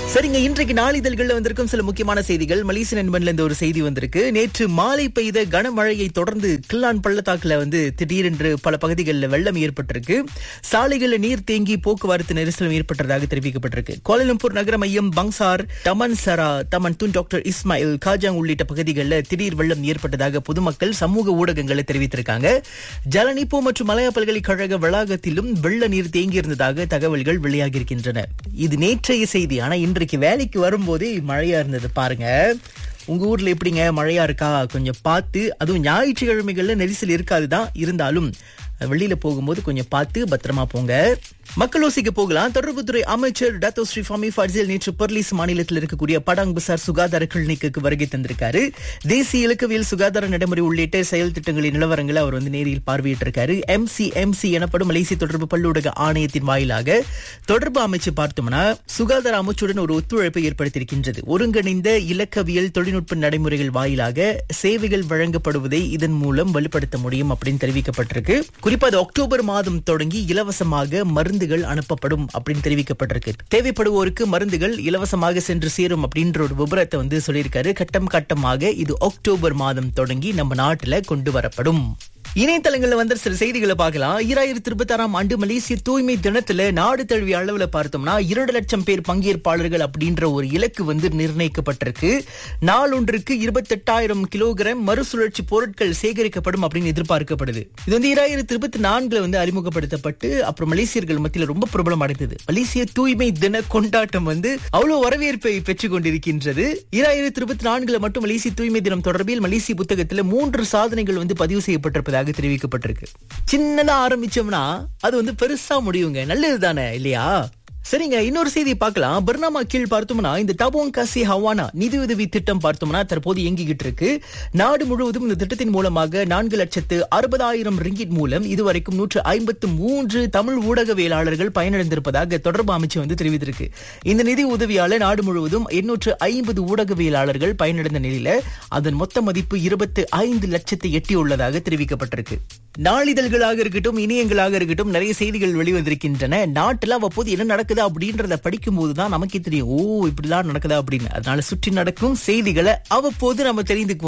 சரிங்க இன்றைக்கு நாளிதழ்கள்ல வந்திருக்கும் சில முக்கியமான செய்திகள் மலேசிய நண்பன்ல இருந்து ஒரு செய்தி வந்திருக்கு நேற்று மாலை பெய்த கனமழையை தொடர்ந்து கில்லான் பள்ளத்தாக்குல வந்து திடீரென்று பல பகுதிகளில் வெள்ளம் ஏற்பட்டிருக்கு சாலைகளில் நீர் தேங்கி போக்குவரத்து நெரிசலும் ஏற்பட்டதாக தெரிவிக்கப்பட்டிருக்கு கோலாலம்பூர் நகர மையம் Bangsar Taman Sara Taman Tun doctor Ismail Kajang உள்ளிட்ட பகுதிகளில் திடீர் வெள்ளம் ஏற்பட்டதாக பொதுமக்கள் சமூக ஊடகங்களை தெரிவித்திருக்காங்க ஜலனிப்போ மற்றும் மலையா பல்கலைக்கழக வளாகத்திலும் வெள்ள நீர் தேங்கியிருந்ததாக தகவல்கள் வெளியாகியிருக்கின்றன இது நேற்றைய செய்தி ஆனா இன்றைக்கு வேலைக்கு வரும்போதே மழையா இருந்தது பாருங்க உங்க ஊர்ல எப்படிங்க மழையா இருக்கா கொஞ்சம் பார்த்து அதுவும் ஞாயிற்றுக்கிழமைகள்ல நெரிசல் இருக்காதுதான் இருந்தாலும் வெளியில போகும்போது கொஞ்சம் பார்த்து பத்திரமா போங்க மக்களோசிக்கு போகலாம் தொடர்புத்துறை அமைச்சர் டாத்தோ ஸ்ரீ ஃபாமி ஃபர்ஜில் நேற்று பர்லீஸ் மாநிலத்தில் இருக்கக்கூடிய படாங் பசார் சுகாதார கிளினிக்கு வருகை தந்திருக்காரு தேசிய இலக்கவியல் சுகாதார நடைமுறை உள்ளிட்ட செயல் திட்டங்களின் நிலவரங்களை அவர் வந்து நேரில் பார்வையிட்டிருக்காரு எம்சி எம்சி எனப்படும் மலேசிய தொடர்பு பல்லூடக ஆணையத்தின் வாயிலாக தொடர்பு அமைச்சு பார்த்தோம்னா சுகாதார அமைச்சுடன் ஒரு ஒத்துழைப்பை ஏற்படுத்தியிருக்கின்றது ஒருங்கிணைந்த இலக்கவியல் தொழில்நுட்ப நடைமுறைகள் வாயிலாக சேவைகள் வழங்கப்படுவதை இதன் மூலம் வலுப்படுத்த முடியும் அப்படின்னு தெரிவிக்கப்பட்டிருக்கு குறிப்பா அது அக்டோபர் மாதம் தொடங்கி இலவசமாக மருந்துகள் அனுப்பப்படும் அப்படின்னு தெரிவிக்கப்பட்டிருக்கு தேவைப்படுவோருக்கு மருந்துகள் இலவசமாக சென்று சேரும் அப்படின்ற ஒரு விபரத்தை வந்து சொல்லியிருக்காரு கட்டம் கட்டமாக இது அக்டோபர் மாதம் தொடங்கி நம்ம நாட்டுல கொண்டு வரப்படும் இணையதளங்கள்ல வந்த சில செய்திகளை பார்க்கலாம் ஈராயிரத்தி இருபத்தி ஆறாம் ஆண்டு மலேசிய தூய்மை தினத்துல நாடு தழுவிய அளவுல பார்த்தோம்னா இரண்டு லட்சம் பேர் பங்கேற்பாளர்கள் அப்படின்ற ஒரு இலக்கு வந்து நிர்ணயிக்கப்பட்டிருக்கு நாளொன்றுக்கு இருபத்தெட்டாயிரம் கிலோகிராம் மறுசுழற்சி பொருட்கள் சேகரிக்கப்படும் அப்படின்னு எதிர்பார்க்கப்படுது இது வந்து ஈராயிரத்தி இருபத்தி நான்குல வந்து அறிமுகப்படுத்தப்பட்டு அப்புறம் மலேசியர்கள் மத்தியில ரொம்ப பிரபலம் அடைந்தது மலேசிய தூய்மை தின கொண்டாட்டம் வந்து அவ்வளவு வரவேற்பை பெற்றுக் கொண்டிருக்கின்றது ஈராயிரத்தி இருபத்தி நான்குல மட்டும் மலேசிய தூய்மை தினம் தொடர்பில் மலேசிய புத்தகத்துல மூன்று சாதனைகள் வந்து பதிவு செய்யப்பட்டிருப்பதாக தெரிவிக்கப்பட்டிருக்கு சின்னதா ஆரம்பிச்சோம்னா அது வந்து பெருசா முடியுங்க நல்லது தானே இல்லையா சரிங்க இன்னொரு செய்தி பார்க்கலாம் பர்னாமா கீழ் பார்த்தோம்னா இந்த டபோங் காசி ஹவானா நிதியுதவி திட்டம் பார்த்தோம்னா தற்போது இயங்கிக்கிட்டு இருக்கு நாடு முழுவதும் இந்த திட்டத்தின் மூலமாக நான்கு லட்சத்து அறுபதாயிரம் ரிங்கிட் மூலம் இதுவரைக்கும் நூற்று ஐம்பத்து மூன்று தமிழ் ஊடகவியலாளர்கள் பயனடைந்திருப்பதாக தொடர்பு அமைச்சு வந்து தெரிவித்திருக்கு இந்த நிதி உதவியால நாடு முழுவதும் எண்ணூற்று ஐம்பது ஊடகவியலாளர்கள் பயனடைந்த நிலையில அதன் மொத்த மதிப்பு இருபத்து ஐந்து லட்சத்தை எட்டியுள்ளதாக தெரிவிக்கப்பட்டிருக்கு நாளிதழ்களாக இருக்கட்டும் இணையங்களாக இருக்கட்டும் நிறைய செய்திகள் வெளிவந்திருக்கின்றன நாட்டுல அவ்வப்போது என்ன நடக்குது அப்படின்றத படிக்கும் போதுதான் நமக்கே தெரியும் ஓ இப்படிலாம் நடக்குதா அப்படின்னு அதனால சுற்றி நடக்கும் செய்திகளை அவ்வப்போது நம்ம தெரிந்து